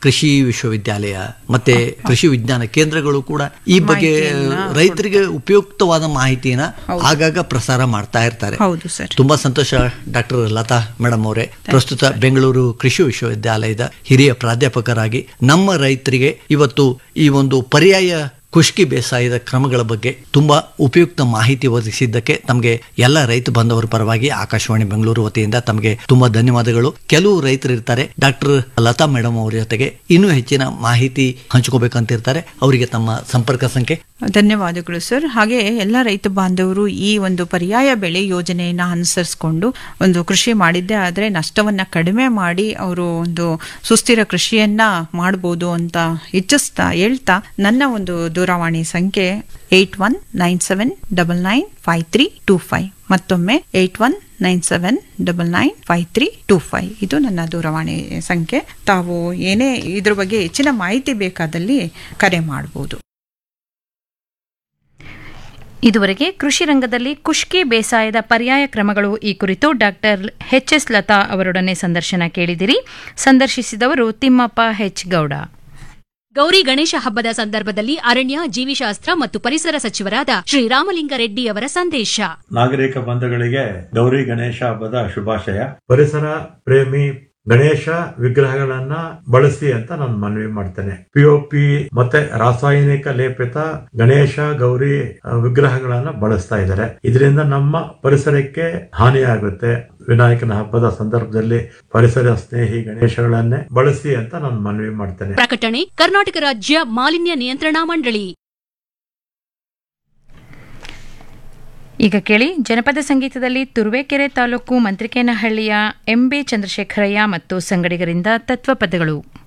ಕೃಷಿ ವಿಶ್ವವಿದ್ಯಾಲಯ ಮತ್ತೆ ಕೃಷಿ ವಿಜ್ಞಾನ ಕೇಂದ್ರಗಳು ಕೂಡ ಈ ಬಗ್ಗೆ ರೈತರಿಗೆ ಉಪಯುಕ್ತವಾದ ಮಾಹಿತಿನ ಆಗಾಗ ಪ್ರಸಾರ ಮಾಡ್ತಾ ಇರ್ತಾರೆ ಹೌದು ಸರ್ ತುಂಬಾ ಸಂತೋಷ ಡಾಕ್ಟರ್ ಲತಾ ಮೇಡಮ್ ಅವರೇ ಪ್ರಸ್ತುತ ಬೆಂಗಳೂರು ಕೃಷಿ ವಿಶ್ವವಿದ್ಯಾಲಯದ ಹಿರಿಯ ಪ್ರಾಧ್ಯಾಪಕರಾಗಿ ನಮ್ಮ ರೈತರಿಗೆ ಇವತ್ತು ಈ ಒಂದು ಪರ್ಯಾಯ ಖುಷ್ಕಿ ಬೇಸಾಯದ ಕ್ರಮಗಳ ಬಗ್ಗೆ ತುಂಬಾ ಉಪಯುಕ್ತ ಮಾಹಿತಿ ಒದಗಿಸಿದ್ದಕ್ಕೆ ತಮಗೆ ಎಲ್ಲ ರೈತ ಬಾಂಧವರ ಪರವಾಗಿ ಆಕಾಶವಾಣಿ ಬೆಂಗಳೂರು ವತಿಯಿಂದ ತಮಗೆ ತುಂಬಾ ಧನ್ಯವಾದಗಳು ಕೆಲವು ರೈತರು ಇರ್ತಾರೆ ಡಾಕ್ಟರ್ ಲತಾ ಮೇಡಮ್ ಅವರ ಜೊತೆಗೆ ಇನ್ನೂ ಹೆಚ್ಚಿನ ಮಾಹಿತಿ ಹಂಚ್ಕೋಬೇಕಂತ ಇರ್ತಾರೆ ಅವರಿಗೆ ತಮ್ಮ ಸಂಪರ್ಕ ಸಂಖ್ಯೆ ಧನ್ಯವಾದಗಳು ಸರ್ ಹಾಗೆ ಎಲ್ಲ ರೈತ ಬಾಂಧವರು ಈ ಒಂದು ಪರ್ಯಾಯ ಬೆಳೆ ಯೋಜನೆಯನ್ನ ಅನುಸರಿಸಿಕೊಂಡು ಒಂದು ಕೃಷಿ ಮಾಡಿದ್ದೇ ಆದರೆ ನಷ್ಟವನ್ನ ಕಡಿಮೆ ಮಾಡಿ ಅವರು ಒಂದು ಸುಸ್ಥಿರ ಕೃಷಿಯನ್ನ ಮಾಡಬಹುದು ಅಂತ ಇಚ್ಛಿಸ್ತಾ ಹೇಳ್ತಾ ನನ್ನ ಒಂದು ದೂರವಾಣಿ ಸಂಖ್ಯೆ eight one nine seven double nine five three two five ಮತ್ತೊಮ್ಮೆ eight one nine seven double nine five three two five ಇದು ನನ್ನ ದೂರವಾಣಿ ಸಂಖ್ಯೆ ತಾವು ಏನೇ ಇದ್ರ ಬಗ್ಗೆ ಹೆಚ್ಚಿನ ಮಾಹಿತಿ ಬೇಕಾದಲ್ಲಿ ಕರೆ ಮಾಡಬಹುದು ಇದುವರೆಗೆ ಕೃಷಿ ರಂಗದಲ್ಲಿ ಕುಷ್ಕಿ ಬೇಸಾಯದ ಪರ್ಯಾಯ ಕ್ರಮಗಳು ಈ ಕುರಿತು ಡಾಕ್ಟರ್ ಎಚ್ ಎಸ್ ಲತಾ ಅವರೊಡನೆ ಸಂದರ್ಶನ ಕೇಳಿದಿರಿ ಸಂದರ್ಶಿಸಿದವರು ತಿಮ್ಮಪ್ಪ ಹೆಚ್ ಗೌಡ ಗೌರಿ ಗಣೇಶ ಹಬ್ಬದ ಸಂದರ್ಭದಲ್ಲಿ ಅರಣ್ಯ ಜೀವಿಶಾಸ್ತ್ರ ಮತ್ತು ಪರಿಸರ ಸಚಿವರಾದ ಶ್ರೀರಾಮಲಿಂಗಾರೆಡ್ಡಿ ಅವರ ಸಂದೇಶ ನಾಗರಿಕ ಬಂಧುಗಳಿಗೆ ಗೌರಿ ಗಣೇಶ ಹಬ್ಬದ ಶುಭಾಶಯ ಪರಿಸರ ಪ್ರೇಮಿ ಗಣೇಶ ವಿಗ್ರಹಗಳನ್ನ ಬಳಸಿ ಅಂತ ನಾನು ಮನವಿ ಮಾಡ್ತೇನೆ ಪಿಒಪಿ ಮತ್ತೆ ರಾಸಾಯನಿಕ ಲೇಪಿತ ಗಣೇಶ ಗೌರಿ ಆ, ವಿಗ್ರಹಗಳನ್ನ ಬಳಸ್ತಾ ಇದ್ದಾರೆ ಇದರಿಂದ ನಮ್ಮ ಪರಿಸರಕ್ಕೆ ಹಾನಿಯಾಗುತ್ತೆ ವಿನಾಯಕನ ಹಬ್ಬದ ಸಂದರ್ಭದಲ್ಲಿ ಪರಿಸರ ಸ್ನೇಹಿ ಗಣೇಶಗಳನ್ನೇ ಬಳಸಿ ಅಂತ ನಾನು ಮನವಿ ಮಾಡ್ತೇನೆ ಪ್ರಕಟಣೆ ಕರ್ನಾಟಕ ರಾಜ್ಯ ಮಾಲಿನ್ಯ ನಿಯಂತ್ರಣಾ ಮಂಡಳಿ ಈಗ ಕೇಳಿ ಜನಪದ ಸಂಗೀತದಲ್ಲಿ ತುರುವೇಕೆರೆ ತಾಲೂಕು ಮಂತ್ರಿಕೇನಹಳ್ಳಿಯ ಎಂಬಿ ಚಂದ್ರಶೇಖರಯ್ಯ ಮತ್ತು ಸಂಗಡಿಗರಿಂದ ತತ್ವಪದಗಳು